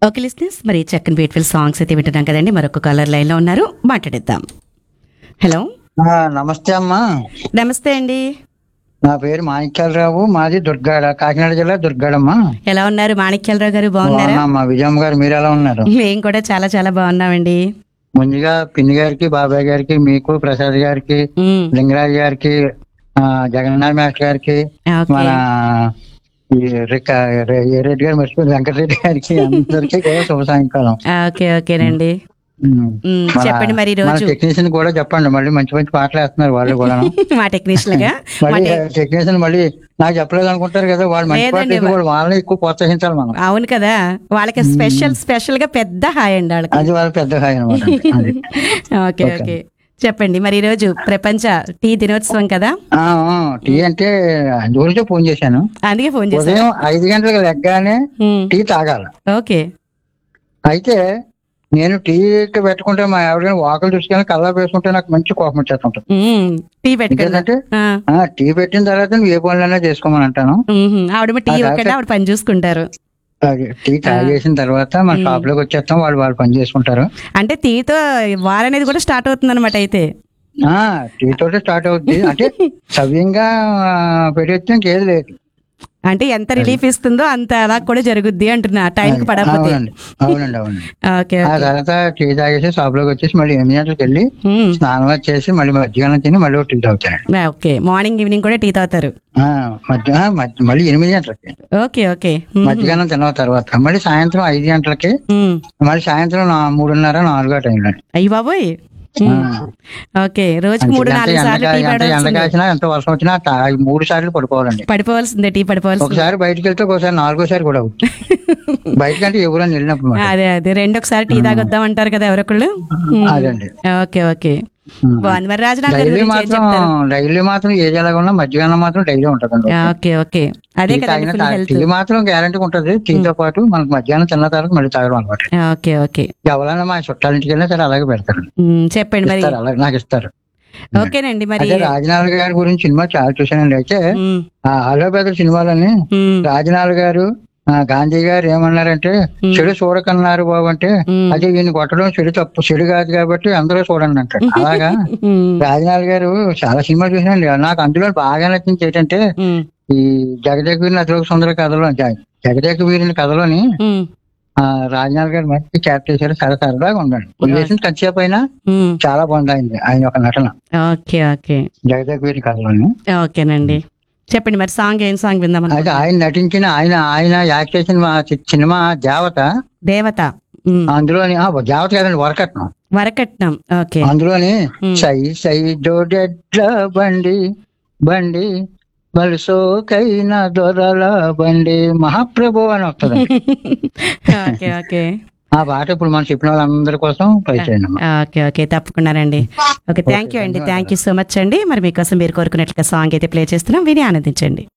Okay లిస్నెస్ మరి చక్కని beautiful songs అయితే వింటున్నాం కదండి మరొక కాలర్ లైన్ లో ఉన్నారు మాట్లాడిద్దాం హలో ఆ, నమస్తే అమ్మా నమస్తే అండి నా పేరు మాణిక్యాలరావు మాది దుర్గాడ కాకినాడ జిల్లా దుర్గాడమ్మ ఎలా ఉన్నారు మాణిక్యాలరావు గారు బాగున్నారా మా విజయమ్మ గారు మీరు ఎలా ఉన్నారు మేము కూడా చాలా చాలా బాగున్నామండి ముందుగా పిన్ని గారికి బాబాయ్ గారికి మీకు ప్రసాద్ గారికి ఉమ్, లింగరాజ్ గారికి ఆ, జగన్నాథ్ మాస్టర్ గారికి ఓకే మన ఈ రిక- రె- ఏ రెడ్డి గారు మర్చిపోయి వెంకటరెడ్డి గారికి అందరికీ కూడా శుభ సాయంకాలం ఓకే ఓకేనండి ఉమ్. ఉమ్, మన- చెప్పండి మరి ఈ మన రోజు టెక్నీషియన్ కూడా చెప్పండి మళ్ళీ మంచి మంచి పాటలు వేస్తున్నారు వాళ్ళు కూడా మా టెక్నీషియన్ గా మా మళ్ళీ టెక్- టెక్నీషియన్ మళ్ళీ నాకు చెప్పలేదు అనుకుంటారు కదా వాళ్ళు మంచి పాటలు లేదండి, వేస్తే వాళ్ళు వాళ్ళని ఎక్కువ ప్రోత్సహించాలి మనం అవును కదా వాళ్ళకి స్పెషల్ స్పెషల్ గా పెద్ద హాయ్ అండి వాళ్ళకి అది వాళ్ళ పెద్ద హాయి అనమాట అది. ఓకే ఓకే చెప్పండి మరి ఈ రోజు ప్రపంచ టీ దినోత్సవం కదా ఆ, ఆ, టీ అంటే అందు గురించే ఫోన్ చేశాను అందుకే ఫోన్ చేశాను ఉదయం ఐదు గంటలకు లెగ్గానే ఉమ్, టీ తాగాల ఓకే అయితే నేను టీ పెట్టుకుంటే మా ఆవిడ వాకలు చూసుకొని కల్లా వేసుకుంటే నాకు మంచి కోపం వచ్చేస్తుంటుంది ఉమ్, టీ పెట్టుకుందా ఎందుకంటే ఆ, ఆ, టీ పెట్టిన తర్వాత నువ్వు ఏ పనులైనా చేసుకోమని అంటాను ఉహుం, ఆవిడ టీ ఆ, ఇవ్వకుండా ఆవిడ పని చూసుకుంటారు అది టీ తాగేసిన తర్వాత మన షాప్ లోకి వచ్చేస్తాం వాళ్ళు వాళ్ళు పని చేసుకుంటారు అంటే టీతో వార్ అనేది కూడా స్టార్ట్ అవుతుంది అనమాట అయితే ఆ టీ తోటే స్టార్ట్ అవుద్ది అంటే సవ్యంగా పెట్టేస్తే ఇంకేది లేదు అంటే ఎంత రిలీఫ్ ఇస్తుందో అంత అలా కూడా జరుగుద్ది అంటున్నా టైంకి పడకపోతే అవునండి అవునండి అవునండి ఓకే ఆ తర్వాత టీ తాగేసి షాప్ లోకి వచ్చేసి మళ్ళీ ఎనిమిది గంటలకు వెళ్ళి ఉమ్, స్నానం చేసి మళ్ళీ మధ్యాహ్నం తిని మళ్ళీ ఒక టీ తాగుతాను ఓకే మార్నింగ్ ఈవినింగ్ కూడా టీ తాగుతారు ఆ, మధ్య ఆ, మధ్య- మళ్ళీ ఎనిమిది గంటలకి ఓకే ఓకే ఉమ్, మధ్యాహ్నం తిన్న తర్వాత మళ్ళీ సాయంత్రం ఐదు గంటలకి ఉమ్. మళ్ళీ సాయంత్రం నా- మూడున్నర నాలుగో టైంలో అయ్యి బాబోయ్ ఉమ్. ఓకే రోజుకి మూడు నాలుగు సార్లు టీ ఎంత ఎండ పడవలసిందే కాసినా ఎంత వర్షం వచ్చినా తా- మూడు సార్లు పడుకోవాలండి పడిపోవాల్సిందే టీ పడిపోవాల్సిందే ఒకసారి బయటకు వెళ్తే ఒకసారి నాలుగోసారి కూడా అవుతుంది బయటకంటే ఎవరైనా వెళ్ళినప్పుడు మాట. అదే అదే రెండు ఒకసారి టీ తాగొద్దాం అంటారు కదా ఎవరొకళ్ళు ఉమ్. అదండి ఓకే ఓకే ఉమ్. బాగుంది మరి రాజనాథ్ గారి డైలీ గురించి ఏం మాత్రం చెప్తారు డైలీ మాత్రం ఏది ఎలాగ ఉన్నా మధ్యాహ్నం మాత్రం డైలీ ఉంటదండి ఓకే ఓకే అదే టీ కదండి తాగిన ఫుల్ తా- హెల్త్ టీ మాత్రం గ్యారంటీ ఉంటది టీతో పాటు మనకు మధ్యాహ్నం తిన్న తర్వాత మళ్ళీ తాగడం అనమాట ఓకే ఓకే ఎవరైనా మా చుట్టాల ఇంటికి వెళ్ళినా సరే అలాగే పెడతారు ఉమ్, చెప్పండి మరి ఇస్తారు అలాగే నాకు ఇస్తారు ఓకేనండి మరి అదే రాజనాథ్ గారి గురించి సినిమా చాలా చూశానండి అయితే ఉమ్, ఆ హలో బెదర్ సినిమాలని ఉమ్, రాజనాథ్ గారు ఆ, గాంధీ గారు ఏమన్నారంటే చెడు చూడకన్నారు బాబు అంటే ఉమ్, అది ఈయన కొట్టడం చెడు తప్పు చెడు కాదు కాబట్టి అందరూ చూడండి అంటారు అలాగా ఉమ్, రాజనాథ్ గారు చాలా సినిమా చూసానండి నాకు అందులో బాగా నచ్చింది ఏంటంటే ఉమ్, ఈ జగదేక వీరిని అతిలోక సుందర కథలో జ- జగదేక వీరిని కథలోని ఉమ్, ఆ రాజనాథ్ గారు మంచి క్యారెక్టర్ చేశారు చాలా సరదాగా ఉండండి కొద్దిసేపు కంచేపు అయినా ఉమ్. చాలా బాగుంది ఆయన ఒక నటన ఓకే ఓకే జగదేక వీరి కథలోని ఓకేనండి చెప్పండి మరి సాంగ్ ఏం సాంగ్ విందాం అయితే అనుకుంటున్నారు? ఆయన నటించిన ఆయన ఆయన యాక్ట్ చేసిన మా చి- సినిమా దేవత దేవత ఉమ్, అందులోని ఆ, దేవత కాదండి వరకట్నం వరకట్నం ఓకే అందులోని Hmm. సై సై డోడెడ్ల బండి బండి బలుసోకైన దొరల బండి మహాప్రభు అని వస్తుంది ఓకే ఓకే ఆ పాట ఇప్పుడు మనం చెప్పిన వాళ్ళందరి కోసం ట్రై చేయండి అమ్మా. ఓకే ఓకే తప్పకుండానండి ఓకే థ్యాంక్ యూ అండి థ్యాంక్ యూ సో మచ్ అండి మరి మీకోసం మీరు కోరుకున్నట్లుగా సాంగ్ అయితే ప్లే చేస్తున్నాం విని ఆనందించండి